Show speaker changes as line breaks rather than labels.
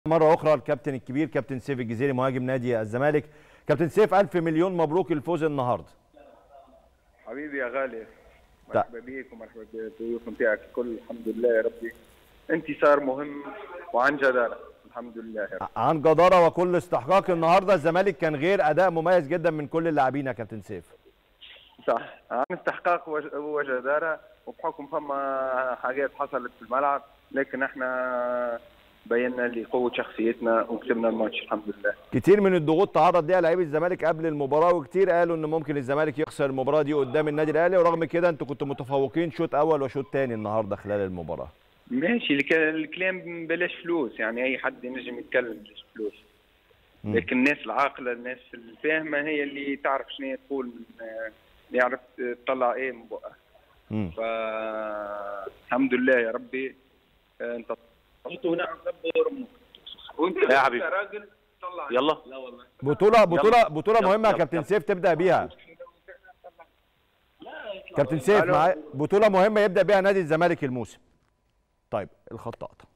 مرة أخرى الكابتن الكبير كابتن سيف الجزيري مهاجم نادي الزمالك كابتن سيف ألف مليون مبروك الفوز النهاردة
حبيبي يا غالي مرحبا بيك ومرحبا بالضيوف بتاعك الكل الحمد لله يا ربي انتصار مهم وعن جدارة الحمد لله يا رب.
عن جدارة وكل استحقاق النهاردة الزمالك كان غير أداء مميز جدا من كل اللاعبين يا كابتن سيف
صح عن استحقاق وج- وجدارة وبحكم فما حاجات حصلت في الملعب لكن احنا بينا لي قوة شخصيتنا وكسبنا الماتش الحمد لله
كتير من الضغوط تعرض ليها لعيبه الزمالك قبل المباراه وكتير قالوا ان ممكن الزمالك يخسر المباراه دي قدام النادي الاهلي ورغم كده انتوا كنتوا متفوقين شوط اول وشوط تاني النهارده خلال المباراه
ماشي الك- الكلام بلاش فلوس يعني اي حد ينجم يتكلم بلاش فلوس
مم.
لكن الناس العاقله الناس الفاهمه هي اللي تعرف شنو هي تقول من يعرف تطلع ايه من بقها
مم.
فالحمد لله يا ربي آه، انت انت ونعم ربي وانت
يا حبيبي.
راجل طلع
يلا
لا والله
بطوله بطوله بطوله
يلا،
مهمه يا
يلا،
كابتن
يلا.
سيف تبدا بيها كابتن سيف
ألو.
معايا بطوله مهمه يبدا بيها نادي الزمالك الموسم طيب الخط قطع